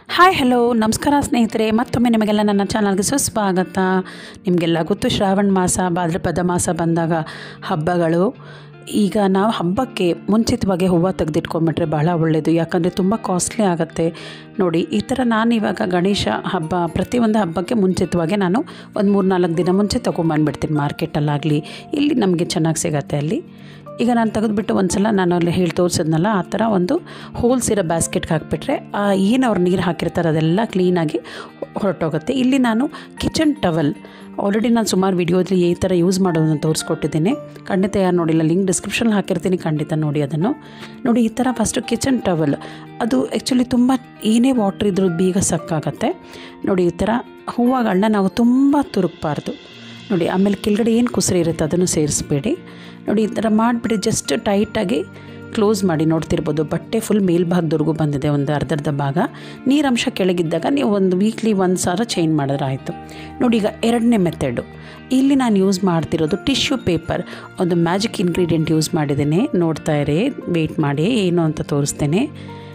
hi hello ನಮಸ್ಕಾರ ಸ್ನೇಹಿತರೆ ಮತ್ತೊಮ್ಮೆ ನಿಮಗೆಲ್ಲ ನನ್ನ ಚಾನಲ್ಗೆ ಸುಸ್ವಾಗತ ನಿಮಗೆಲ್ಲ ಗೊತ್ತು ಶ್ರಾವಣ ಮಾಸ ಭಾದ್ರಪದ ಮಾಸ ಬಂದಾಗ ಹಬ್ಬಗಳು ಈಗ ನಾವು ಹಬ್ಬಕ್ಕೆ ಮುಂಚಿತವಾಗಿ ಹೂವು ತೆಗೆದಿಟ್ಕೊಂಬಿಟ್ರೆ ಬಹಳ ಒಳ್ಳೆಯದು ಯಾಕಂದರೆ ತುಂಬ ಕಾಸ್ಟ್ಲಿ ಆಗುತ್ತೆ ನೋಡಿ ಈ ಥರ ನಾನು ಇವಾಗ ಗಣೇಶ ಹಬ್ಬ ಪ್ರತಿಯೊಂದು ಹಬ್ಬಕ್ಕೆ ಮುಂಚಿತವಾಗಿ ನಾನು ಒಂದು ಮೂರು ನಾಲ್ಕು ದಿನ ಮುಂಚೆ ತೊಗೊಂಬಂದ್ಬಿಡ್ತೀನಿ ಮಾರ್ಕೆಟಲ್ಲಾಗಲಿ ಇಲ್ಲಿ ನಮಗೆ ಚೆನ್ನಾಗಿ ಸಿಗತ್ತೆ ಅಲ್ಲಿ ಈಗ ನಾನು ತೆಗೆದುಬಿಟ್ಟು ಒಂದು ಸಲ ನಾನು ಅಲ್ಲಿ ಹೇಳಿ ತೋರಿಸಿದ್ನಲ್ಲ ಆ ಥರ ಒಂದು ಹೋಲ್ಸ್ ಇರೋ ಬ್ಯಾಸ್ಕೆಟ್ಗೆ ಹಾಕಿಬಿಟ್ರೆ ಏನು ಅವ್ರು ನೀರು ಹಾಕಿರ್ತಾರೆ ಅದೆಲ್ಲ ಕ್ಲೀನಾಗಿ ಹೊರಟೋಗುತ್ತೆ ಇಲ್ಲಿ ನಾನು ಕಿಚನ್ ಟವಲ್ ಆಲ್ರೆಡಿ ನಾನು ಸುಮಾರು ವೀಡಿಯೋದಲ್ಲಿ ಈ ಥರ ಯೂಸ್ ಮಾಡೋದನ್ನು ತೋರಿಸ್ಕೊಟ್ಟಿದ್ದೀನಿ ಖಂಡಿತ ಯಾರು ನೋಡಿಲ್ಲ ಲಿಂಕ್ ಡಿಸ್ಕ್ರಿಪ್ಷನಲ್ಲಿ ಹಾಕಿರ್ತೀನಿ ಖಂಡಿತ ನೋಡಿ ಅದನ್ನು ನೋಡಿ ಈ ಥರ ಫಸ್ಟು ಕಿಚನ್ ಟವಲ್ ಅದು ಆ್ಯಕ್ಚುಲಿ ತುಂಬ ಏನೇ ವಾಟ್ರ್ ಇದ್ರೂ ಬೇಗ ಸಕ್ಕಾಗತ್ತೆ ನೋಡಿ ಈ ಥರ ಹೂವುಗಳನ್ನ ನಾವು ತುಂಬ ತುರುಕ್ಬಾರ್ದು ನೋಡಿ ಆಮೇಲೆ ಕೆಳಗಡೆ ಏನು ಕುಸರಿ ಇರುತ್ತೆ ಅದನ್ನು ಸೇರಿಸ್ಬೇಡಿ ನೋಡಿ ಈ ಥರ ಮಾಡಿಬಿಡಿ ಜಸ್ಟ್ ಟೈಟಾಗಿ ಕ್ಲೋಸ್ ಮಾಡಿ ನೋಡ್ತಿರ್ಬೋದು ಬಟ್ಟೆ ಫುಲ್ ಮೇಲ್ಭಾಗದವರೆಗೂ ಬಂದಿದೆ ಒಂದು ಅರ್ಧರ್ಧ ಭಾಗ ನೀರಂಶ ಕೆಳಗಿದ್ದಾಗ ನೀವು ಒಂದು ವೀಕ್ಲಿ ಒಂದು ಸಾವಿರ ಚೇಂಜ್ ಮಾಡಿದ್ರೆ ಆಯಿತು ನೋಡಿ ಈಗ ಎರಡನೇ ಮೆಥಡು ಇಲ್ಲಿ ನಾನು ಯೂಸ್ ಮಾಡ್ತಿರೋದು ಟಿಶ್ಯೂ ಪೇಪರ್ ಒಂದು ಮ್ಯಾಜಿಕ್ ಇಂಗ್ರೀಡಿಯೆಂಟ್ ಯೂಸ್ ಮಾಡಿದ್ದೀನಿ ನೋಡ್ತಾ ಇರಿ ವೆಯ್ಟ್ ಮಾಡಿ ಏನು ಅಂತ ತೋರಿಸ್ತೇನೆ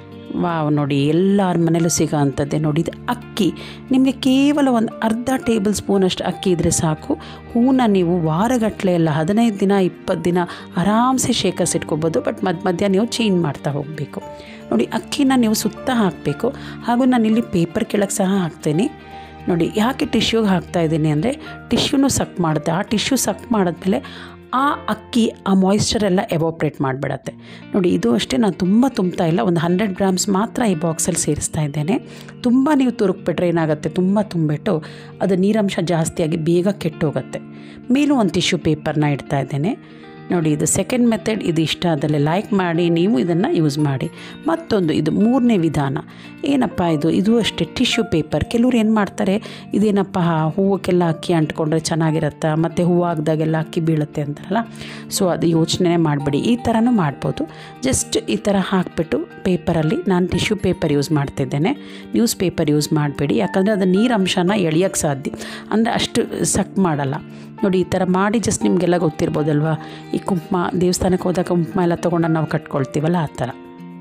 ವಾವ್ ನೋಡಿ ಎಲ್ಲರ ಮನೇಲೂ ಸಿಗೋ ಅಂಥದ್ದೇ ನೋಡಿ ಇದು ಅಕ್ಕಿ ನಿಮಗೆ ಕೇವಲ ಒಂದು ಅರ್ಧ ಟೇಬಲ್ ಸ್ಪೂನಷ್ಟು ಅಕ್ಕಿ ಇದ್ದರೆ ಸಾಕು ಹೂನ ನೀವು ವಾರಗಟ್ಟಲೆ ಎಲ್ಲ ಹದಿನೈದು ದಿನ ಇಪ್ಪತ್ತು ದಿನ ಆರಾಮ್ಸೆ ಶೇಖರಿಸಿಟ್ಕೋಬೋದು ಬಟ್ ಮಧ್ಯ ಮಧ್ಯ ನೀವು ಚೇಂಜ್ ಮಾಡ್ತಾ ಹೋಗಬೇಕು ನೋಡಿ ಅಕ್ಕಿನ ನೀವು ಸುತ್ತ ಹಾಕಬೇಕು ಹಾಗೂ ನಾನು ಇಲ್ಲಿ ಪೇಪರ್ ಕೆಳಗೆ ಸಹ ಹಾಕ್ತೇನೆ ನೋಡಿ ಯಾಕೆ ಟಿಶ್ಯೂಗೆ ಹಾಕ್ತಾ ಇದ್ದೀನಿ ಅಂದರೆ ಟಿಶ್ಯೂನು ಸಕ್ ಮಾಡುತ್ತೆ ಆ ಟಿಶ್ಯೂ ಸಕ್ ಮಾಡಿದ್ಮೇಲೆ ಆ ಅಕ್ಕಿ ಆ ಮಾಯಿಶ್ಚರ್ ಎಲ್ಲ ಎವಾಪ್ರೇಟ್ ಮಾಡಿಬಿಡತ್ತೆ ನೋಡಿ ಇದು ಅಷ್ಟೇ ನಾನು ತುಂಬ ತುಂಬ್ತಾ ಇಲ್ಲ ಒಂದು ಹಂಡ್ರೆಡ್ ಗ್ರಾಮ್ಸ್ ಮಾತ್ರ ಈ ಬಾಕ್ಸಲ್ಲಿ ಸೇರಿಸ್ತಾ ಇದ್ದೇನೆ ತುಂಬ ನೀವು ತುರುಕ್ಬಿಟ್ರೆ ಏನಾಗುತ್ತೆ ತುಂಬ ತುಂಬಿಟ್ಟು ಅದು ನೀರಂಶ ಜಾಸ್ತಿಯಾಗಿ ಬೇಗ ಕೆಟ್ಟೋಗುತ್ತೆ ಮೇಲೂ ಒಂದು ಟಿಶ್ಯೂ ಪೇಪರ್ನ ಇಡ್ತಾ ಇದ್ದೇನೆ ನೋಡಿ ಇದು ಸೆಕೆಂಡ್ ಮೆಥಡ್ ಇದು ಇಷ್ಟ ಆದಲ್ಲಿ ಲೈಕ್ ಮಾಡಿ ನೀವು ಇದನ್ನು ಯೂಸ್ ಮಾಡಿ ಮತ್ತೊಂದು ಇದು ಮೂರನೇ ವಿಧಾನ ಏನಪ್ಪ ಇದು ಇದು ಅಷ್ಟೇ ಟಿಶ್ಯೂ ಪೇಪರ್ ಕೆಲವ್ರು ಏನು ಮಾಡ್ತಾರೆ ಇದೇನಪ್ಪ ಹೂವಕ್ಕೆಲ್ಲ ಅಕ್ಕಿ ಅಂಟ್ಕೊಂಡ್ರೆ ಚೆನ್ನಾಗಿರುತ್ತಾ ಮತ್ತು ಹೂವು ಆಗ್ದಾಗೆಲ್ಲ ಅಕ್ಕಿ ಬೀಳುತ್ತೆ ಅಂತಾರಲ್ಲ ಸೊ ಅದು ಯೋಚನೆ ಮಾಡಬೇಡಿ ಈ ಥರನೂ ಮಾಡ್ಬೋದು ಜಸ್ಟ್ ಈ ಥರ ಹಾಕಿಬಿಟ್ಟು ಪೇಪರಲ್ಲಿ ನಾನು ಟಿಶ್ಯೂ ಪೇಪರ್ ಯೂಸ್ ಮಾಡ್ತಿದ್ದೇನೆ ನ್ಯೂಸ್ ಪೇಪರ್ ಯೂಸ್ ಮಾಡಬೇಡಿ ಯಾಕಂದರೆ ಅದು ನೀರಂಶನ ಎಳಿಯೋಕ್ಕೆ ಸಾಧ್ಯ ಅಂದರೆ ಅಷ್ಟು ಸಕ್ ಮಾಡಲ್ಲ ನೋಡಿ ಈ ಥರ ಮಾಡಿ ಜಸ್ಟ್ ನಿಮಗೆಲ್ಲ ಗೊತ್ತಿರ್ಬೋದಲ್ವಾ ಈ ಕುಂಕುಮ ದೇವಸ್ಥಾನಕ್ಕೆ ಹೋದಾಗ ಕುಂಕುಮ ಎಲ್ಲ ತೊಗೊಂಡು ನಾವು ಕಟ್ಕೊಳ್ತೀವಲ್ಲ ಆ ಥರ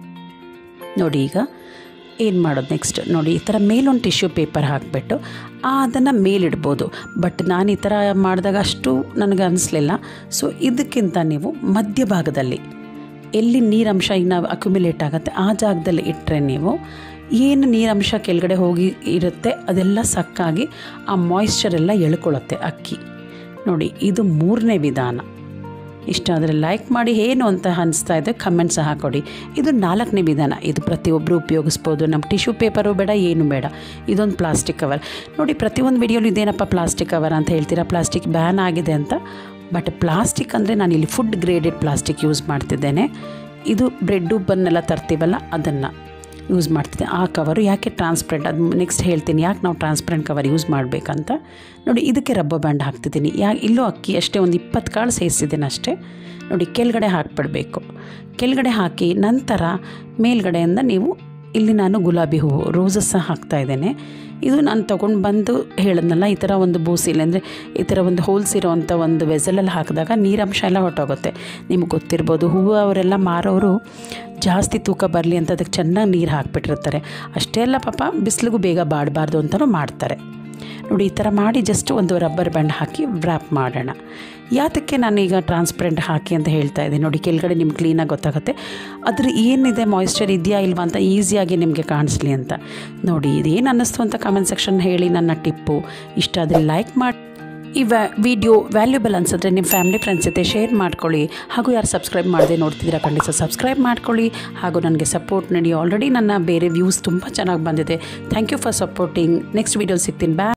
ನೋಡಿ ಈಗ ಏನು ಮಾಡೋದು ನೆಕ್ಸ್ಟ್ ನೋಡಿ ಈ ಥರ ಮೇಲೊಂದು ಟಿಶ್ಯೂ ಪೇಪರ್ ಹಾಕಿಬಿಟ್ಟು ಅದನ್ನು ಮೇಲಿಡ್ಬೋದು ಬಟ್ ನಾನು ಈ ಥರ ಮಾಡಿದಾಗ ಅಷ್ಟು ನನಗೆ ಅನಿಸ್ಲಿಲ್ಲ ಸೊ ಇದಕ್ಕಿಂತ ನೀವು ಮಧ್ಯಭಾಗದಲ್ಲಿ ಎಲ್ಲಿ ನೀರಂಶ ಈಗ ನಾವು ಅಕ್ಯುಮಿಲೇಟ್ ಆಗುತ್ತೆ ಆ ಜಾಗದಲ್ಲಿ ಇಟ್ಟರೆ ನೀವು ಏನು ನೀರಂಶ ಕೆಳಗಡೆ ಹೋಗಿ ಇರುತ್ತೆ ಅದೆಲ್ಲ ಸಕ್ಕಾಗಿ ಆ ಮಾಯಿಶ್ಚರ್ ಎಲ್ಲ ಎಳ್ಕೊಳ್ಳುತ್ತೆ ಅಕ್ಕಿ ನೋಡಿ ಇದು ಮೂರನೇ ವಿಧಾನ ಇಷ್ಟ ಆದರೆ ಲೈಕ್ ಮಾಡಿ ಏನು ಅಂತ ಅನಿಸ್ತಾ ಇದೆ ಕಮೆಂಟ್ ಸಹ ಕೊಡಿ ಇದು ನಾಲ್ಕನೇ ವಿಧಾನ ಇದು ಪ್ರತಿಯೊಬ್ಬರು ಉಪಯೋಗಿಸ್ಬೋದು ನಮ್ಮ ಟಿಶ್ಯೂ ಪೇಪರು ಬೇಡ ಏನು ಬೇಡ ಇದೊಂದು ಪ್ಲಾಸ್ಟಿಕ್ ಕವರ್ ನೋಡಿ ಪ್ರತಿಯೊಂದು ವಿಡಿಯೋಲಿ ಇದೇನಪ್ಪ ಪ್ಲಾಸ್ಟಿಕ್ ಕವರ್ ಅಂತ ಹೇಳ್ತೀರಾ ಪ್ಲಾಸ್ಟಿಕ್ ಬ್ಯಾನ್ ಆಗಿದೆ ಅಂತ ಬಟ್ ಪ್ಲಾಸ್ಟಿಕ್ ಅಂದರೆ ನಾನು ಇಲ್ಲಿ ಫುಡ್ ಗ್ರೇಡೆಡ್ ಪ್ಲಾಸ್ಟಿಕ್ ಯೂಸ್ ಮಾಡ್ತಿದ್ದೇನೆ ಇದು ಬ್ರೆಡ್ಡು ಬನ್ನೆಲ್ಲ ತರ್ತೀವಲ್ಲ ಅದನ್ನು ಯೂಸ್ ಮಾಡ್ತಿದ್ದೆ ಆ ಕವರು ಯಾಕೆ ಟ್ರಾನ್ಸ್ಪರೆಂಟ್ ಅದು ನೆಕ್ಸ್ಟ್ ಹೇಳ್ತೀನಿ ಯಾಕೆ ನಾವು ಟ್ರಾನ್ಸ್ಪರೆಂಟ್ ಕವರ್ ಯೂಸ್ ಮಾಡಬೇಕಂತ ನೋಡಿ ಇದಕ್ಕೆ ರಬ್ಬರ್ ಬ್ಯಾಂಡ್ ಹಾಕ್ತಿದ್ದೀನಿ ಯಾ ಇಲ್ಲೂ ಅಕ್ಕಿ ಅಷ್ಟೇ ಒಂದು ಇಪ್ಪತ್ತು ಕಾಳು ಸೇರಿಸಿದ್ದೀನಿ ಅಷ್ಟೇ ನೋಡಿ ಕೆಳಗಡೆ ಹಾಕಿಬಿಡಬೇಕು ಕೆಳಗಡೆ ಹಾಕಿ ನಂತರ ಮೇಲ್ಗಡೆಯಿಂದ ನೀವು ಇಲ್ಲಿ ನಾನು ಗುಲಾಬಿ ಹೂವು ರೋಸಸ್ ಸಹ ಹಾಕ್ತಾ ಇದ್ದೇನೆ ಇದು ನಾನು ತೊಗೊಂಡು ಬಂದು ಹೇಳಿದ್ನಲ್ಲ ಈ ಥರ ಒಂದು ಬೂಸಿಲಿ ಅಂದರೆ ಈ ಥರ ಒಂದು ಹೋಲ್ಸ್ ಇರೋವಂಥ ಒಂದು ವೆಸಲಲ್ಲಿ ಹಾಕಿದಾಗ ನೀರಂಶ ಎಲ್ಲ ಹೊಟ್ಟೋಗುತ್ತೆ ನಿಮ್ಗೆ ಗೊತ್ತಿರ್ಬೋದು ಹೂವು ಅವರೆಲ್ಲ ಮಾರೋರು ಜಾಸ್ತಿ ತೂಕ ಬರಲಿ ಅಂತ ಅದಕ್ಕೆ ಚೆನ್ನಾಗಿ ನೀರು ಹಾಕ್ಬಿಟ್ಟಿರ್ತಾರೆ ಅಷ್ಟೇ ಅಲ್ಲ ಪಾಪ ಬಿಸಿಲಿಗೂ ಬೇಗ ಬಾಡಬಾರ್ದು ಅಂತಲೂ ಮಾಡ್ತಾರೆ ನೋಡಿ ಈ ಥರ ಮಾಡಿ ಜಸ್ಟ್ ಒಂದು ರಬ್ಬರ್ ಬ್ಯಾಂಡ್ ಹಾಕಿ ವ್ರ್ಯಾಪ್ ಮಾಡೋಣ ಯಾತಕ್ಕೆ ನಾನೀಗ ಟ್ರಾನ್ಸ್ಪರೆಂಟ್ ಹಾಕಿ ಅಂತ ಹೇಳ್ತಾ ಇದ್ದೀನಿ ನೋಡಿ ಕೆಳಗಡೆ ನಿಮ್ಗೆ ಕ್ಲೀನಾಗಿ ಗೊತ್ತಾಗುತ್ತೆ ಅದ್ರ ಏನಿದೆ ಮಾಯಿಶ್ಚರ್ ಇದೆಯಾ ಇಲ್ವಾ ಅಂತ ಈಸಿಯಾಗಿ ನಿಮಗೆ ಕಾಣಿಸ್ಲಿ ಅಂತ ನೋಡಿ ಇದೇನು ಅನ್ನಿಸ್ತು ಅಂತ ಕಮೆಂಟ್ ಸೆಕ್ಷನ್ ಹೇಳಿ ನನ್ನ ಟಿಪ್ಪು ಇಷ್ಟ ಆದರೆ ಲೈಕ್ ಮಾಡಿ ಈ ವ್ಯಾ ವಿಡಿಯೋ ವ್ಯಾಲ್ಯೂಬಲ್ ಅನ್ಸಿದ್ರೆ ನಿಮ್ಮ ಫ್ಯಾಮಿಲಿ ಫ್ರೆಂಡ್ಸ್ ಜೊತೆ ಶೇರ್ ಮಾಡ್ಕೊಳ್ಳಿ ಹಾಗೂ ಯಾರು ಸಬ್ಸ್ಕ್ರೈಬ್ ಮಾಡದೆ ನೋಡ್ತಿದ್ದೀರಾ ಖಂಡಿತ ಸಬ್ಸ್ಕ್ರೈಬ್ ಮಾಡ್ಕೊಳ್ಳಿ ಹಾಗೂ ನನಗೆ ಸಪೋರ್ಟ್ ನೀಡಿ ಆಲ್ರೆಡಿ ನನ್ನ ಬೇರೆ ವ್ಯೂಸ್ ತುಂಬ ಚೆನ್ನಾಗಿ ಬಂದಿದೆ thank you for supporting next video ಸಿಗ್ತೀನಿ ಬ್ಯಾ